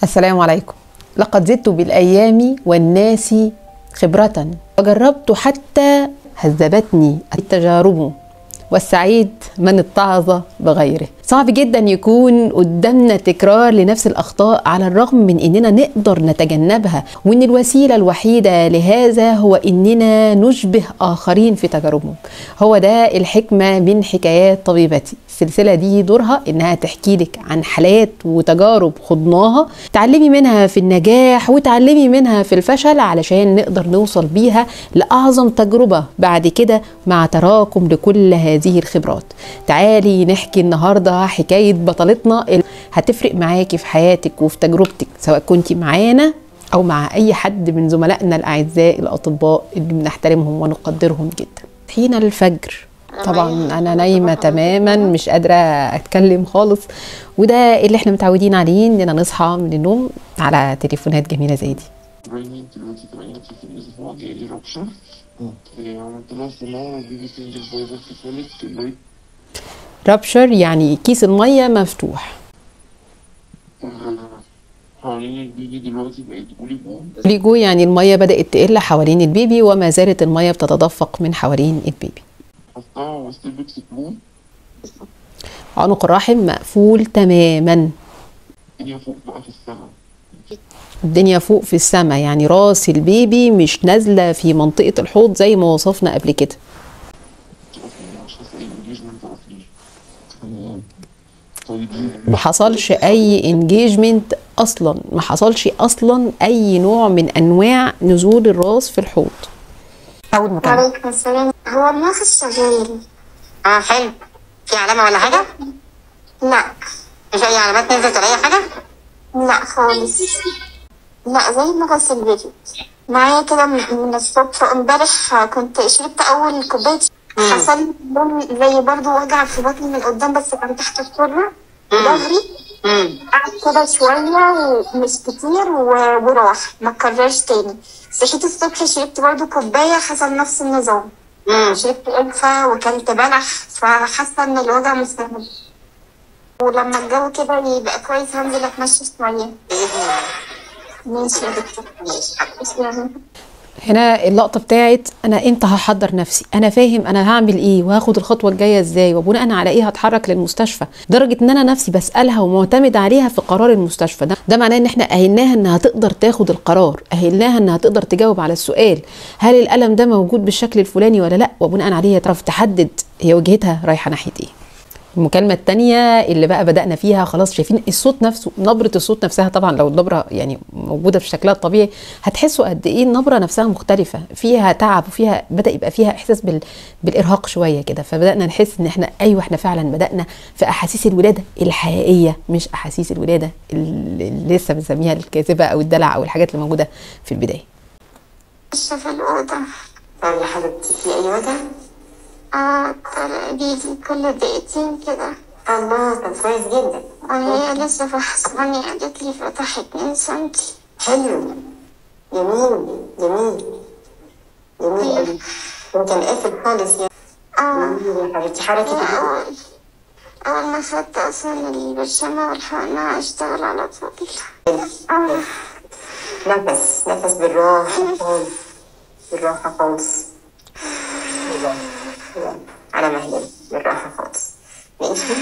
السلام عليكم لقد زدت بالأيام والناس خبرة وجربت حتى هذبتني التجارب والسعيد من اتعظ بغيره صعب جدا يكون قدامنا تكرار لنفس الاخطاء على الرغم من اننا نقدر نتجنبها وان الوسيله الوحيده لهذا هو اننا نشبه اخرين في تجاربهم هو ده الحكمه من حكايات طبيبتي السلسله دي دورها انها تحكي لك عن حالات وتجارب خضناها تعلمي منها في النجاح وتعلمي منها في الفشل علشان نقدر نوصل بيها لاعظم تجربه بعد كده مع تراكم لكل هذه الخبرات تعالي نحكي النهارده حكايه بطلتنا اللي هتفرق معاكي في حياتك وفي تجربتك سواء كنتي معانا او مع اي حد من زملائنا الاعزاء الاطباء اللي بنحترمهم ونقدرهم جدا حين الفجر طبعا انا نايمه تماما مش قادره اتكلم خالص وده اللي احنا متعودين عليه اننا نصحى من النوم على تليفونات جميله زي دي Brainy دلوقتي 38 اسبوع جاي لي رابشر عملت لها صناعة بيبي سنجل فايبر في فوليك البيت رابشر يعني كيس الميه مفتوح حوالين البيبي دلوقتي بقت قولي بوم ليجو يعني الميه بدات تقل حوالين البيبي وما زالت الميه بتتدفق من حوالين البيبي حطها وسط البيكس بلون عنق الرحم مقفول تماما هي فوق بقى في السما الدنيا فوق في السماء يعني راس البيبي مش نازله في منطقه الحوض زي ما وصفنا قبل كده مش هسأل انجيجمنت اصلي طيب ما حصلش اي انجيجمنت اصلا ما حصلش اصلا اي نوع من انواع نزول الراس في الحوض اول مكالمه وعليكم السلام هو النفس شغال اه حلو في علامه ولا حاجه لا مش اي علامات نزلت ولا اي حاجه لا خالص لا زي ما غسل الفيديو معايا كده من من الصبح امبارح كنت شربت اول كوبايه حصل لي بن- زي برضو وجع في بطني من قدام بس كان تحت السرة ظهري امم قعد كده شوية ومش كتير و- وراح ما اتكررش تاني صحيت الصبح شربت برضو كوباية حصل نفس النظام امم شربت قرفة وكلت بلح فحاسة ان الوجع مستمر ولما الجو كده يبقى كويس هنزل اتمشى شوية باذن الله ماشي يا دكتور ماشي تسلمي. هنا اللقطه بتاعت انا امتى هحضر نفسي انا فاهم انا هعمل ايه وهاخد الخطوه الجايه ازاي وبناء على ايه هتحرك للمستشفى درجه ان انا نفسي بسالها ومعتمد عليها في قرار المستشفى ده ده معناه ان احنا اهلناها انها تقدر تاخد القرار اهلناها انها تقدر تجاوب على السؤال هل الالم ده موجود بالشكل الفلاني ولا لا وبناء عليه تعرف تحدد هي وجهتها رايحه ناحيه ايه المكالمة التانية اللي بقى بدأنا فيها خلاص شايفين الصوت نفسه نبرة الصوت نفسها طبعا لو النبرة يعني موجودة في شكلها الطبيعي هتحسوا قد ايه النبرة نفسها مختلفة فيها تعب وفيها بدأ يبقى فيها احساس بال... بالارهاق شوية كده فبدأنا نحس ان احنا ايوه احنا فعلا بدأنا في احاسيس الولادة الحقيقية مش احاسيس الولادة اللي اللي لسه بنسميها الكاذبة او الدلع او الحاجات اللي موجودة في البداية لسه في الأوضة طب يا حبيبتي في اي وجع اه طلع بيجي كل دقيقتين كده الله طب كويس جدا وهي لسه فحصاني قالت لي فتح اتنين سنتي حلو جميل جميل جميل قوي وكان قافل خالص يعني اه جميل يا حبيبتي حركه الإيد. أول أول ما خدت أصلا البرشامة والحقنة أشتغل على طول اه نفس نفس بالراحه خالص بالراحه خالص بالراحة. بالراحة. على مهلك بالراحة خالص ماشي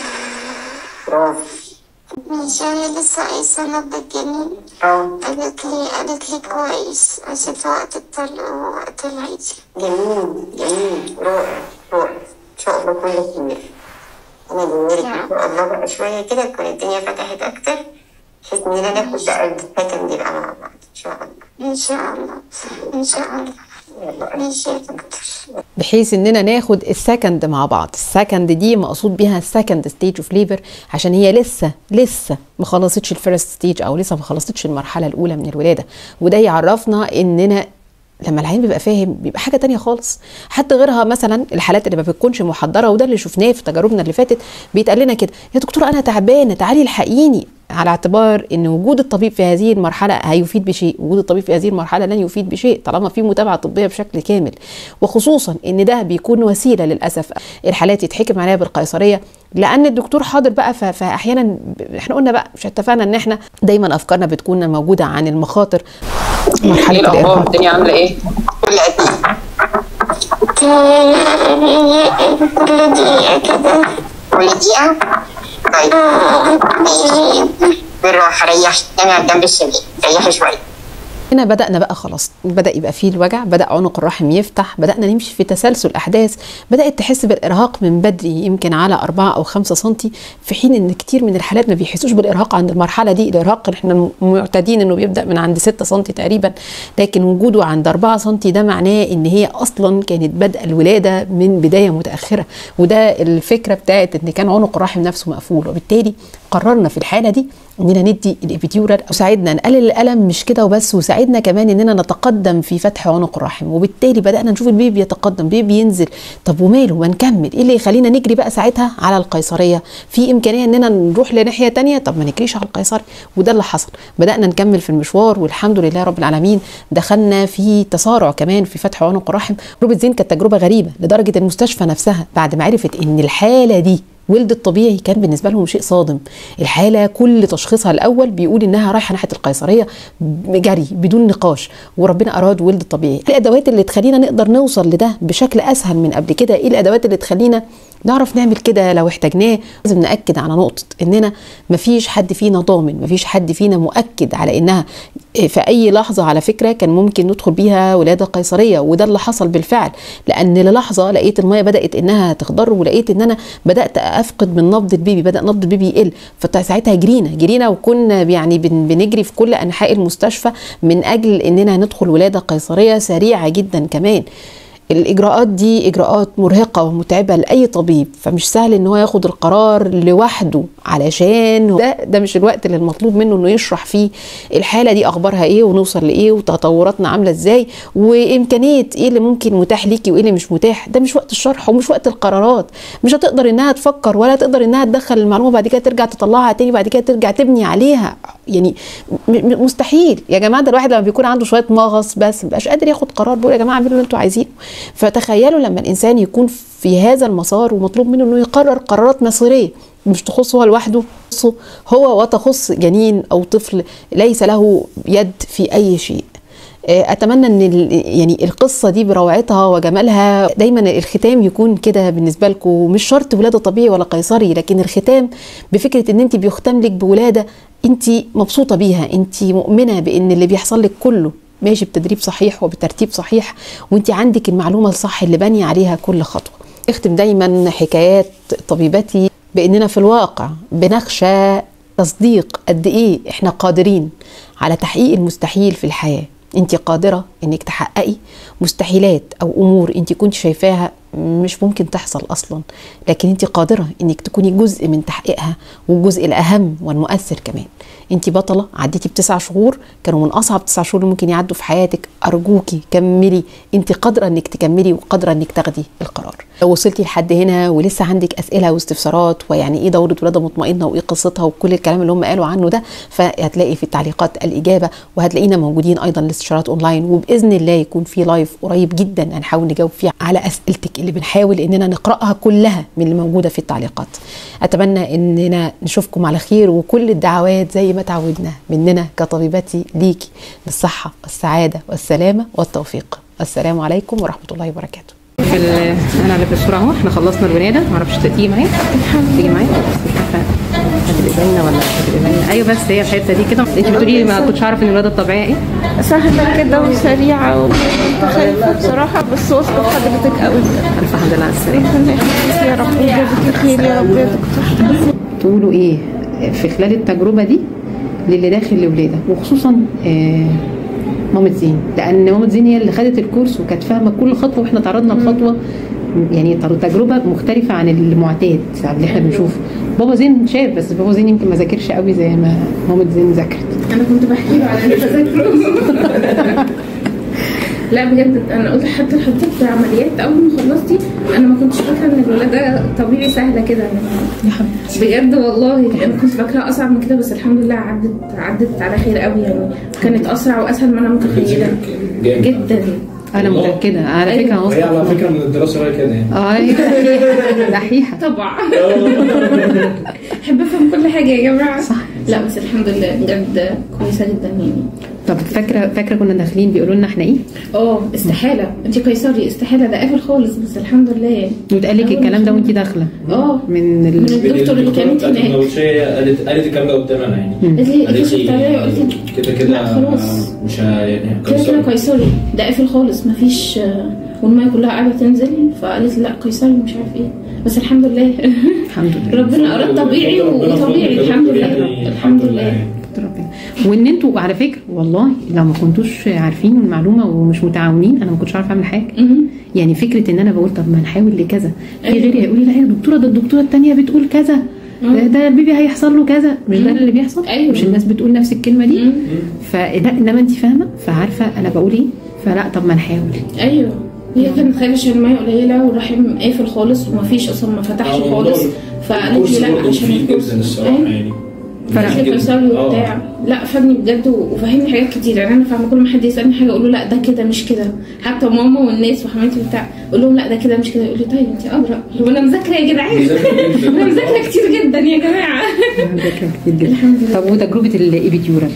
برافو مش هي لسه قايسة نبض الجنين اه قالت لي قالت لي كويس عشان في وقت الطلق ووقت العيد جميل جميل رائع رائع ان شاء الله كله خير انا بوريك ان شاء الله بقى شويه كده تكون الدنيا فتحت اكتر بحيث اننا ناخد بقى السكند يبقى مع بعض ان شاء الله إن شاء الله إن شاء الله يلا ماشي يا دكتور بحيث اننا ناخد السكند مع بعض السكند دي مقصود بيها السكند ستيج اوف ليبر عشان هي لسه لسه ما خلصتش الفيرست ستيج او لسه ما خلصتش المرحله الاولى من الولاده وده يعرفنا اننا لما العيان بيبقى فاهم بيبقى حاجه تانية خالص حتى غيرها مثلا الحالات اللي ما بتكونش محضره وده اللي شفناه في تجاربنا اللي فاتت بيتقال لنا كده يا دكتور انا تعبانه تعالي الحقيني على اعتبار ان وجود الطبيب في هذه المرحله هيفيد بشيء وجود الطبيب في هذه المرحله لن يفيد بشيء طالما في متابعه طبيه بشكل كامل وخصوصا ان ده بيكون وسيله للاسف الحالات يتحكم عليها بالقيصريه لان الدكتور حاضر بقى ف- فاحيانا ب- احنا قلنا بقى مش اتفقنا ان احنا دايما افكارنا بتكون موجوده عن المخاطر مرحله ايه الاخبار الارهاق الدنيا عامله ايه كل قد ايه؟ كل دقيقة كده كل دقيقة؟ طيب بالراحة ريحي نامي على الجنب الشمال ريحي شوية هنا بدأنا بقى خلاص بدأ يبقى فيه الوجع بدأ عنق الرحم يفتح بدأنا نمشي في تسلسل أحداث بدأت تحس بالإرهاق من بدري يمكن على أربعة أو خمسة سنتي في حين إن كتير من الحالات ما بيحسوش بالإرهاق عند المرحلة دي الإرهاق إحنا معتادين إنه بيبدأ من عند ستة سنتي تقريبا لكن وجوده عند أربعة سنتي ده معناه إن هي أصلا كانت بدء الولادة من بداية متأخرة وده الفكرة بتاعت إن كان عنق الرحم نفسه مقفول وبالتالي قررنا في الحالة دي اننا ندي الابيديورال وساعدنا نقلل الالم مش كده وبس وساعدنا كمان اننا نتقدم في فتح عنق الرحم وبالتالي بدانا نشوف البيبي يتقدم بيبي ينزل طب وماله ما نكمل ايه اللي يخلينا نجري بقى ساعتها على القيصريه في امكانيه اننا نروح لناحيه تانية طب ما نجريش على القيصري وده اللي حصل بدانا نكمل في المشوار والحمد لله رب العالمين دخلنا في تسارع كمان في فتح عنق الرحم تجربه زين كانت تجربه غريبه لدرجه المستشفى نفسها بعد ما عرفت ان الحاله دي ولد الطبيعي كان بالنسبه لهم شيء صادم الحاله كل تشخيصها الاول بيقول انها رايحه ناحيه القيصريه جري بدون نقاش وربنا اراد ولد الطبيعي ايه الادوات اللي تخلينا نقدر نوصل لده بشكل اسهل من قبل كده ايه الادوات اللي تخلينا نعرف نعمل كده لو احتاجناه لازم ناكد على نقطه اننا مفيش حد فينا ضامن مفيش حد فينا مؤكد على انها في اي لحظه على فكره كان ممكن ندخل بيها ولاده قيصريه وده اللي حصل بالفعل لان للحظه لقيت الميه بدات انها تخضر ولقيت ان انا بدات افقد من نبض البيبي بدا نبض البيبي يقل فساعتها جرينا جرينا وكنا يعني بن- بنجري في كل انحاء المستشفى من اجل اننا ندخل ولاده قيصريه سريعه جدا كمان الاجراءات دي اجراءات مرهقه ومتعبه لاي طبيب فمش سهل ان هو ياخد القرار لوحده علشان ده ده مش الوقت اللي المطلوب منه انه يشرح فيه الحاله دي اخبارها ايه ونوصل لايه وتطوراتنا عامله ازاي وامكانيه ايه اللي ممكن متاح ليكي وايه اللي مش متاح ده مش وقت الشرح ومش وقت القرارات مش هتقدر انها تفكر ولا تقدر انها تدخل المعلومه بعد كده ترجع تطلعها تاني بعد كده ترجع تبني عليها يعني م- م- مستحيل يا جماعه ده الواحد لما بيكون عنده شويه مغص بس مبقاش قادر ياخد قرار بيقول يا جماعه اعملوا اللي انتوا عايزينه فتخيلوا لما الانسان يكون في هذا المسار ومطلوب منه انه يقرر قرارات مصيريه مش تخصه هو لوحده تخصه هو وتخص جنين او طفل ليس له يد في اي شيء آه، اتمنى ان ال- يعني القصه دي بروعتها وجمالها دايما الختام يكون كده بالنسبه لكم مش شرط ولاده طبيعي ولا قيصري لكن الختام بفكره ان انت بيختم لك بولاده انت مبسوطه بيها انت مؤمنه بان اللي بيحصل لك كله ماشي بتدريب صحيح وبترتيب صحيح وانت عندك المعلومه الصح اللي بانيه عليها كل خطوه اختم دايما حكايات طبيبتي باننا في الواقع بنخشى تصديق قد ايه احنا قادرين على تحقيق المستحيل في الحياه انت قادره انك تحققي مستحيلات او امور انت كنت شايفاها مش ممكن تحصل اصلا لكن انت قادره انك تكوني جزء من تحقيقها والجزء الاهم والمؤثر كمان انت بطله عديتي بتسع شهور كانوا من اصعب تسع شهور اللي ممكن يعدوا في حياتك ارجوكي كملي انت قادره انك تكملي وقادره انك تاخدي القرار لو وصلتي لحد هنا ولسه عندك اسئله واستفسارات ويعني ايه دوره ولاده مطمئنه وايه قصتها وكل الكلام اللي هم قالوا عنه ده فهتلاقي في التعليقات الاجابه وهتلاقينا موجودين ايضا الاستشارات اونلاين وباذن الله يكون في لايف قريب جدا هنحاول نجاوب فيه على اسئلتك اللي بنحاول اننا نقراها كلها من اللي موجوده في التعليقات اتمنى اننا نشوفكم على خير وكل الدعوات زي ما تعودنا مننا كطبيبتي ليكي بالصحه والسعاده والسلامه والتوفيق السلام عليكم ورحمه الله وبركاته في ال... انا اللي بسرعه اهو احنا خلصنا الولاده ما اعرفش تيجي معايا تيجي معايا هتبقى باينه ولا هتبقى باينه ايوه بس هي الحته دي كده انت بتقولي لي ما كنتش عارف ان الولاده الطبيعيه ايه سهلة كده وسريعة وكنت خايفة بصراحة بس واثقة في حضرتك قوي بجد الف حمد لله على السلامه ربنا يخليك يا رب ويجازيك خير يا رب يا دكتور تقولوا ايه في خلال التجربه دي للي داخل لولاده وخصوصا آه مامة زين لان مامة زين هي اللي خدت الكورس وكانت فاهمه كل خطوه واحنا تعرضنا لخطوه يعني تجربه مختلفه عن المعتاد عن اللي احنا بنشوفه بابا زين شاف بس بابا زين يمكن ما ذاكرش قوي زي ما مامة زين ذاكرت أنا كنت بحكي له على اللي بذاكره لا بجد انا قلت حتى لحضرتك في العمليات اول ما خلصتي انا ما كنتش فاكره ان الولاده طبيعي سهله كده يعني يا حبيبتي بجد والله انا كنت فاكراها اصعب من كده بس الحمد لله عدت عدت على خير قوي يعني كانت اسرع واسهل ما انا متخيله جامد جدا انا متاكده على أيوة. فكره وهي على واثقة. فكره من الدراسه وهي كده يعني اه أيوة. دحيحه طبعا بحب افهم كل حاجه يا جماعه صح لا بس الحمد لله بجد كويسه جدا يعني طب فاكره فاكره كنا داخلين بيقولوا لنا احنا ايه اه استحاله انت قيصري استحاله ده قافل خالص بس الحمد لله يعني واتقال لك الكلام ده وانت داخله اه من ال... من الدكتور اللي كانت بتاعت هناك النبوشية قالت قالت الكلام ده قدام انا يعني قالت لي قالت اكتشفت عليا وقلت لي كده كده لا خلاص مش ه- يعني كده كده هكسر. قيصري ده قافل خالص مفيش آه، والميه كلها قاعده تنزل فقالت لي لا قيصري مش عارف ايه بس الحمد لله الحمد لله ربنا اراد طبيعي ربنا وطبيعي فضل الحمد كده لله يعني الحمد لله يعني. ربنا وان انتوا على فكره والله لو ما كنتوش عارفين المعلومه ومش متعاونين انا ما كنتش عارفه اعمل حاجه مم. يعني فكره ان انا بقول طب ما نحاول لكذا في أيوة. غيري هيقول لي لا يا دكتوره ده الدكتوره الثانيه بتقول كذا ده, ده البيبي هيحصل له كذا مش ده اللي بيحصل أيوة. مش الناس بتقول نفس الكلمه دي مم. فلا انما انت فاهمه فعارفه انا بقول ايه فلا طب ما نحاول ايوه هي كانت خايفه عشان الميه قليله والرحم قافل خالص ومفيش اصلا ما فتحش آه، خالص والله. فقالت الكورس لي لا برضه عشان مفيد الكورس جدا الصراحه أيوة. يعني فرق. قالت لي جدا. قيصري آه. وبتاع لا فادني بجد وفهمني حاجات كتير يعني انا فاهمه كل ما حد يسالني حاجه اقول له لا ده كده مش كده حتى ماما والناس وحماتي بتاع اقول لهم لا ده كده مش كده يقول لي طيب انت ادرى هو انا مذاكره يا جدعان مذاكرة جدا. انا مذاكره كتير جدا يا جماعه ذاكره كتير جدا الحمد لله. طب وتجربه الابيديورال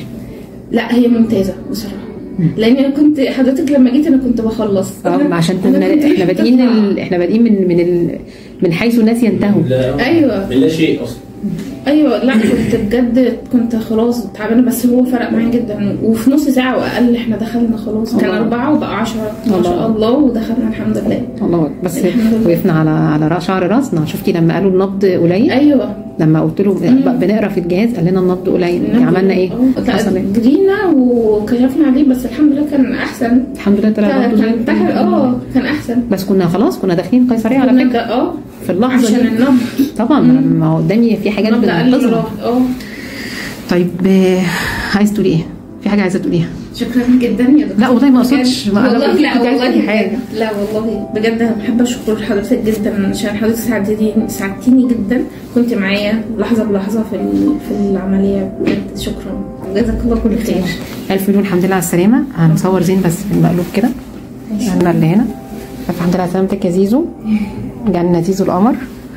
لا هي ممتازه بصراحه لان انا كنت حضرتك لما جيت انا كنت بخلص اه عشان أنا كنا كنت احنا بادئين بطلع. ال... احنا بادئين من من ال... من حيث الناس ينتهوا لا أيوة. من لا شيء اصلا ايوه لا كنت بجد كنت خلاص تعبانه بس هو فرق معايا جدا وفي نص ساعه واقل احنا دخلنا خلاص كان الله. اربعه وبقى عشرة ما الله. شاء الله ودخلنا الحمد لله الله أكبر. بس الحمد لله. وقفنا على على رأس شعر راسنا شفتي لما قالوا النبض قليل ايوه لما قلت له ب- بنقرا في الجهاز قال لنا النبض قليل عملنا ايه؟ آه، حصل ايه؟ جرينا وكشفنا عليه بس الحمد لله كان احسن الحمد لله طلع كان النبض زي كان الفل. تحت- اه كان احسن بس كنا خلاص كنا داخلين قيصريه على كنا فكره ده- اه في اللحظه عشان دي النبض طبعا ما هو قدامي في حاجات النبض قل بننتظرها راح. اه طيب آه، عايز تقولي ايه؟ في حاجه عايزه تقوليها؟ شكرا جدا يا دكتور لا والله ما اقصدش بجد. ما أنا والله كنت لا عايزة والله تقولي حاجة. لا والله بجد انا بحب اشكر حضرتك جدا عشان حضرتك ساعدتيني ساعدتيني جدا كنت معايا لحظه بلحظه في ال- في العمليه بجد شكرا جزاك الله كل خير الف مليون الحمد لله على السلامه هنصور زين بس في المقلوب كده احنا اللي هنا الحمد لله على سلامتك يا زيزو جالنا زيزو القمر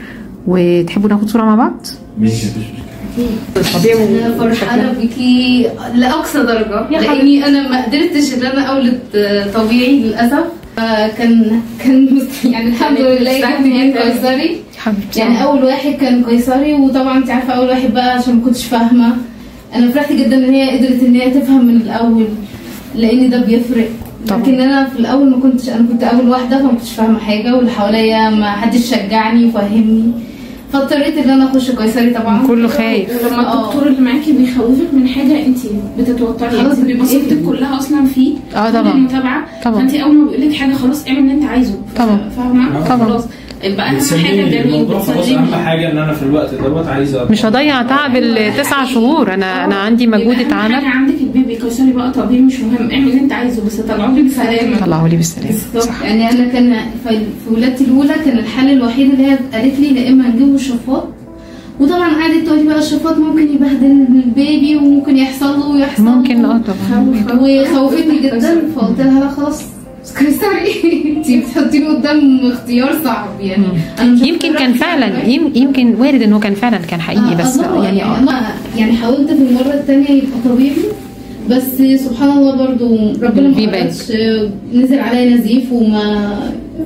وتحبوا ناخد صوره مع بعض؟ ماشي مفيش مشكله انا فرحانه بيكي لاقصى درجه لاني انا ما قدرتش ان انا اولد آه، طبيعي للاسف فكان كان مست- يعني الحمد لله جبت من قيصري حبيبتي يعني اول واحد كان قيصري وطبعا انت عارفه اول واحد بقى عشان ما كنتش فاهمه انا فرحت جدا ان هي قدرت ان هي تفهم من الاول لان ده بيفرق طبعا. لكن انا في الاول ما كنتش انا كنت اول واحده فما كنتش فاهمه حاجه واللي حواليا ما حدش شجعني وفهمني فاضطريت ان انا اخش قيصري طبعا كله خايف ولما آه. الدكتور اللي معاكي بيخوفك من حاجه انت بتتوتري خلاص انت بيبقى بتقفلي. صورتك كلها اصلا فيه اه طول طبعا. المتابعه طبعا. فانت اول ما بيقول لك حاجه خلاص اعمل اللي انت عايزه ف- طبعا. فاهمه طبعا. خلاص يبقى اهم حاجه بتسلمني جميل الموضوع خلاص بتسلمي. اهم حاجه ان انا في الوقت دوت عايز أبقى- مش هضيع تعب التسع شهور انا انا عندي مجهود يبقى أهم اتعمل حاجه عندك البيبي قيصري بقى طبيعي مش مهم اعمل اللي انت عايزه بس طلعوا لي بسلامه طلعوا لي بالسلامه بالظبط يعني انا كان في في ولادتي الاولى كان الحل الوحيد اللي هي قالت لي يا اما نجيبه شفاط وطبعا قعدت تقول لي بقى الشفاط ممكن يبهدل البيبي وممكن يحصل له ويحصل ممكن له. اه طبعا وخوفتني جدا فقلت لها لا خلاص قيصري انت بتحطي له قدام اختيار صعب يعني انا مش يمكن هقدر كان أحكي فعلا عنه. يم- يمكن وارد انه كان فعلا كان حقيقي بس الله يعني يعني اه انا يعني حاولت في المره الثانيه يبقى طبيعي بس سبحان الله برضو ربنا ما بيبان. أردش نزل عليا نزيف وما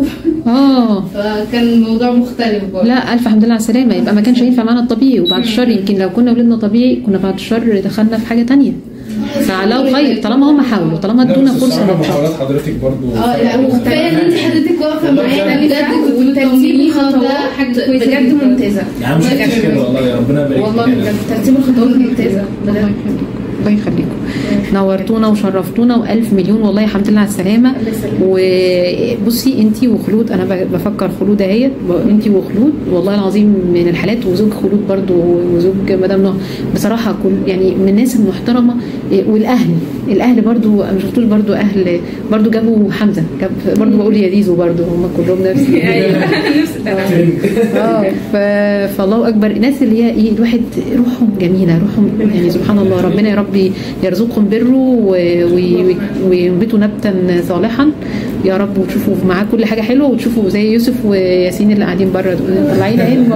اه فكان الموضوع مختلف برضه لا الف الحمد لله على السلامه يبقى ما كانش ينفع معانا الطبيعي وبعد الشر يمكن لو كنا ولدنا طبيعي كنا بعد الشر دخلنا في حاجه تانية فلو خير طالما هم حاولوا طالما لا، ادونا بس فرصه الصراحة نتحط محاولات حضرتك برضو اه لا وكفايه ان انت حضرتك واقفه معانا بجد كنت ترتيب مطمنين ده الخطوات حاجه كويسه بجد جدا. ممتازه يا عم مش كده والله يا ربنا يبارك والله فيك. بجد ترتيب الخطوات ممتازه بجد الله يخليكم نورتونا وشرفتونا والف مليون والله الحمد لله على السلامه الله يسلمك. وبصي انت وخلود انا ب- بفكر خلود اهيت انت وخلود والله العظيم من الحالات وزوج خلود برضو وزوج مدام نهى بصراحه كل يعني من الناس المحترمه والاهل الاهل برضو انا ما شفتوش برضو اهل برضو جابوا حمزه جاب برضو بقول يا زيزو برضو هم كلهم نفس اه ف- فالله اكبر الناس اللي هي ايه الواحد روحهم جميله روحهم يعني سبحان الله ربنا يا رب يرزقهم بره و- و- وينبتوا نبتا صالحا يا رب وتشوفوا معاه كل حاجه حلوه وتشوفوا زي يوسف وياسين اللي قاعدين بره دول طالعين عين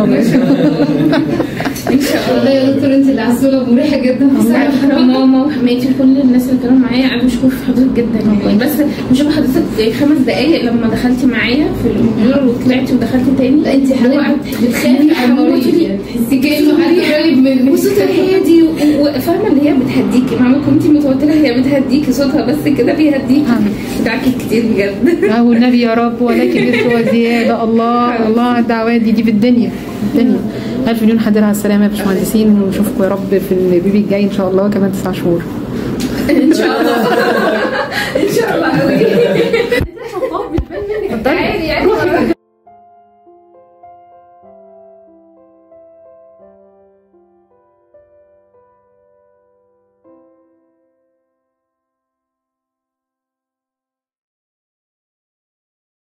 والله يا دكتور انت اللي عسوله مريحه جدا بصراحة ماما وحماتي وكل الناس اللي كانوا معايا انا بشكر في حضرتك جدا يعني بس بشوف حضرتك خمس دقايق لما دخلتي معايا في الكمبيوتر وطلعتي ودخلتي تاني لا انت حضرتك بتخافي على المريض حموتي يعني تحسي كانه حد قريب منك وصوتها هادي و- وفاهمه اللي هي بتهديكي مع ما كنتي متوتره هي بتهديكي صوتها بس كده بيهديكي دعاكي كتير بجد اه والنبي يا رب ولكن مثل وزياده الله الله على الدعوات دي دي في الدنيا في الدنيا الف مليون حمد لله على السلامه يا باشمهندسين ونشوفكم يا رب في البيبي الجاي ان شاء الله كمان تسع شهور ان شاء الله ان شاء الله قوي عادي يعني